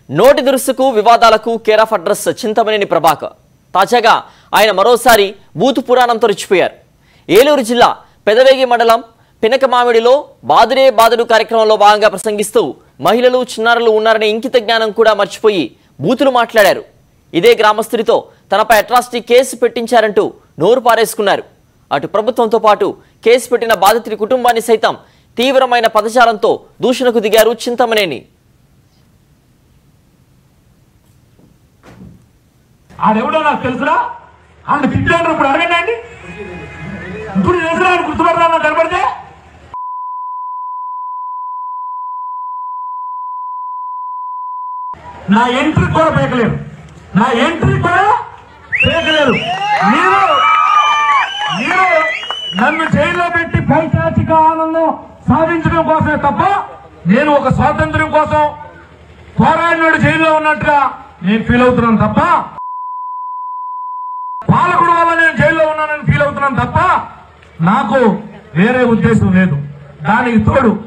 నోటి దురుసుకు వివాదాలకు care of address Chintamaneni Prabhakar తాజాగా ఆయన మరోసారి బూతు పురాణంతో రెచ్చిపోయారు ఏలూరు జిల్లా పెదవేగి మండలం పినకమామిడిలో బాదుడే బాదుడు కార్యక్రమంలో భాగంగా ప్రసంగిస్తూ మహిళలు చిన్నారులు ఉన్నారనే ఇంకిత జ్ఞానం కూడా మర్చిపోయి బూతులు మాట్లాడారు ఇదే గ్రామస్తుడితో తనపై అట్రాసిటీ కేసు పెట్టించారంటూ నోరు పారేసుకున్నారు అటు ప్రభుత్వంతో పాటు కేసు పెట్టిన బాధితుడి కుటుంబాన్ని సైతం తీవ్రమైన పదజాలంతో దూషణకు దిగారు చింతమనేని ఆడెవడో నాకు తెలుసురా ఆడ తిట్టాడు ఇప్పుడు అడగండి అండి ఇప్పుడు తెలుసురా ఆయన గుర్తుపడరా నాకు కనపడితే నా ఎంట్రీ కూడా పేకలేరు నా ఎంట్రీ కూడా పేకలేరు మీరు మీరు నన్ను జైల్లో పెట్టి పైశాచిక ఆనందం సాధించడం కోసమే తప్ప నేను ఒక స్వాతంత్ర్యం కోసం పోరాడినాడు జైల్లో ఉన్నట్టుగా నేను ఫీల్ అవుతున్నాను తప్ప పాలకుడు వల్ల నేను జైల్లో ఉన్నానని ఫీల్ అవుతున్నాను తప్ప నాకు వేరే ఉద్దేశం లేదు దానికి తోడు